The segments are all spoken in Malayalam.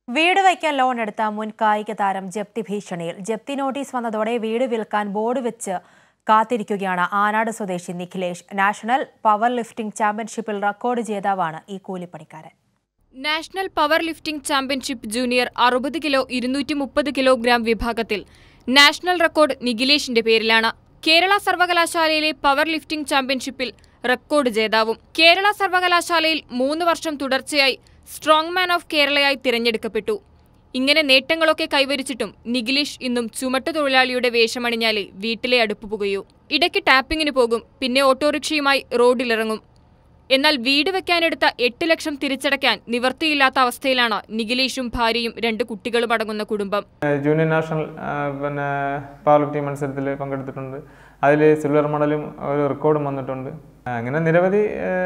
വീട് വയ്ക്കാൻ ലോൺ എടുത്ത മുൻ കായിക താരം ജപ്തി ഭീഷണിയിൽ ജപ്തി നോട്ടീസ് വന്നതോടെ വീട് വിൽക്കാൻ ബോർഡ് വെച്ച് കാത്തിരിക്കുകയാണ് ആനാട് സ്വദേശി നിഖിലേഷ് നാഷണൽ പവർ ലിഫ്റ്റിംഗ് ചാമ്പ്യൻഷിപ്പിൽ റെക്കോർഡ് ജേതാവാണ് ഈ കൂലിപ്പണിക്കാരൻ national power lifting championship junior അറുപത് കിലോ ഇരുന്നൂറ്റി മുപ്പത് കിലോഗ്രാം വിഭാഗത്തിൽ നാഷണൽ റെക്കോർഡ് നിഖിലേഷിന്റെ പേരിലാണ് കേരള സർവകലാശാലയിലെ പവർ ലിഫ്റ്റിംഗ് ചാമ്പ്യൻഷിപ്പിൽ റെക്കോർഡ് ജേതാവും കേരള സർവകലാശാലയിൽ മൂന്ന് വർഷം തുടർച്ചയായി സ്ട്രോങ് മാൻ ഓഫ് കേരളയായി തിരഞ്ഞെടുക്കപ്പെട്ടു ഇങ്ങനെ നേട്ടങ്ങളൊക്കെ കൈവരിച്ചിട്ടും നിഖിലേഷ് ഇന്നും ചുമട്ടുതൊഴിലാളിയുടെ വേഷമണിഞ്ഞാലേ വീട്ടിലെ അടുപ്പ് പുകയൂ ഇടയ്ക്ക് ടാപ്പിങ്ങിന് പോകും പിന്നെ ഓട്ടോറിക്ഷയുമായി റോഡിലിറങ്ങും എന്നാൽ വീട് വെക്കാനെടുത്ത എട്ട് ലക്ഷം തിരിച്ചടയ്ക്കാൻ നിവർത്തിയില്ലാത്ത അവസ്ഥയിലാണ് നിഖിലേഷും ഭാര്യയും രണ്ട് കുട്ടികളും അടങ്ങുന്ന കുടുംബം ജൂനിയർ നാഷണൽ ആ, പിന്നെ പവർ ലിഫ്റ്റിംഗ് മത്സരത്തിൽ പങ്കെടുത്തിട്ടുണ്ട് അതിൽ സിൽവർ മെഡലും ഒരു റെക്കോർഡും വന്നിട്ടുണ്ട് അങ്ങനെ നിരവധി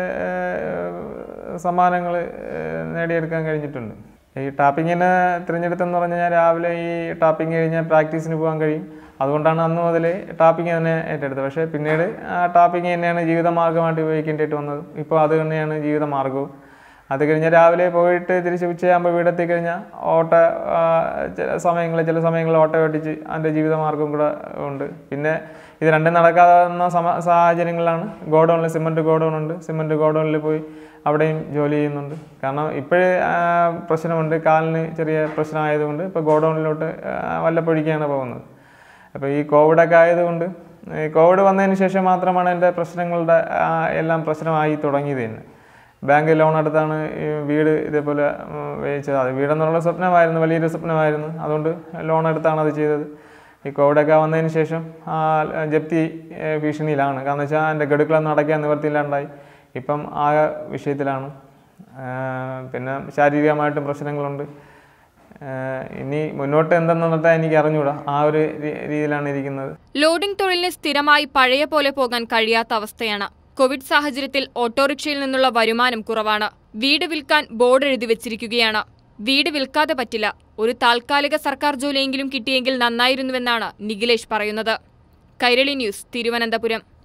സമ്മാനങ്ങൾ നേടിയെടുക്കാൻ കഴിഞ്ഞിട്ടുണ്ട് ഈ ടാപ്പിങ്ങിനെ തിരഞ്ഞെടുത്തെന്ന് പറഞ്ഞു കഴിഞ്ഞാൽ രാവിലെ ഈ ടാപ്പിംഗ് കഴിഞ്ഞാൽ പ്രാക്ടീസിന് പോകാൻ കഴിയും അതുകൊണ്ടാണ് അന്ന് മുതൽ ടാപ്പിംഗ് തന്നെ ഏറ്റെടുത്തത് പക്ഷേ പിന്നീട് ആ ടാപ്പിംഗ് തന്നെയാണ് ജീവിതമാർഗമായിട്ട് ഉപയോഗിക്കേണ്ടിയിട്ട് വന്നത് ഇപ്പോൾ അത് തന്നെയാണ് ജീവിതമാർഗവും അത് കഴിഞ്ഞ് രാവിലെ പോയിട്ട് തിരിച്ച് ഉച്ചയാകുമ്പോൾ വീടെത്തി കഴിഞ്ഞാൽ ഓട്ട ആ, ചില സമയങ്ങളിൽ ചില സമയങ്ങളിൽ ഓട്ട ഓട്ടിച്ച് അതിൻ്റെ ജീവിതമാർഗം കൂടെ ഉണ്ട് പിന്നെ ഇത് രണ്ടും നടക്കാവുന്ന സമ സാഹചര്യങ്ങളിലാണ് ഗോഡൗണിൽ സിമൻറ്റ് ഗോഡൗൺ ഉണ്ട് സിമൻറ്റ് ഗോഡൗണിൽ പോയി അവിടെയും ജോലി ചെയ്യുന്നുണ്ട് കാരണം ഇപ്പോഴേ പ്രശ്നമുണ്ട് കാലിന് ചെറിയ പ്രശ്നമായതുകൊണ്ട് ഇപ്പോൾ ഗോഡൗണിലോട്ട് വല്ലപ്പൊഴിക്കാണ് പോകുന്നത് അപ്പോൾ ഈ കോവിഡൊക്കെ ആയതുകൊണ്ട് ഈ കോവിഡ് വന്നതിന് ശേഷം മാത്രമാണ് എൻ്റെ പ്രശ്നങ്ങളുടെ ആ, എല്ലാം പ്രശ്നമായി തുടങ്ങിയത് തന്നെ ബാങ്ക് ലോൺ എടുത്താണ് ഈ വീട് ഇതേപോലെ ഉം, വേവിച്ചത് അത് വീടെന്നുള്ള സ്വപ്നമായിരുന്നു വലിയൊരു സ്വപ്നമായിരുന്നു അതുകൊണ്ട് ലോൺ എടുത്താണ് അത് ചെയ്തത് ഈ കോവിഡൊക്കെ വന്നതിന് ശേഷം ആ ജപ്തി ഏ, ഭീഷണിയിലാണ് കാരണം വെച്ചാൽ എൻ്റെ ഗഡുക്കളൊന്നും അടയ്ക്കാൻ നിവർത്തിയില്ലാണ്ടായി ഇപ്പം ആ വിഷയത്തിലാണ് ആ, പിന്നെ ശാരീരികമായിട്ടും പ്രശ്നങ്ങളുണ്ട് ആ, ഇനി മുന്നോട്ട് എന്തെന്ന് നടത്താൻ എനിക്ക് അറിഞ്ഞൂടാ ആ ഒരു രീ- രീതിയിലാണ് ഇരിക്കുന്നത് ലോഡിംഗ് തൊഴിലിന് സ്ഥിരമായി പഴയ പോലെ പോകാൻ കഴിയാത്ത അവസ്ഥയാണ് കോവിഡ് സാഹചര്യത്തിൽ ഓട്ടോറിക്ഷയിൽ നിന്നുള്ള വരുമാനം കുറവാണ് വീട് വിൽക്കാൻ ബോർഡ് എഴുതി വെച്ചിരിക്കുകയാണ് വീട് വിൽക്കാതെ പറ്റില്ല ഒരു താൽക്കാലിക സർക്കാർ ജോലിയെങ്കിലും കിട്ടിയെങ്കിൽ നന്നായിരുന്നുവെന്നാണ് നിഖിലേഷ് പറയുന്നത് കൈരളി ന്യൂസ് തിരുവനന്തപുരം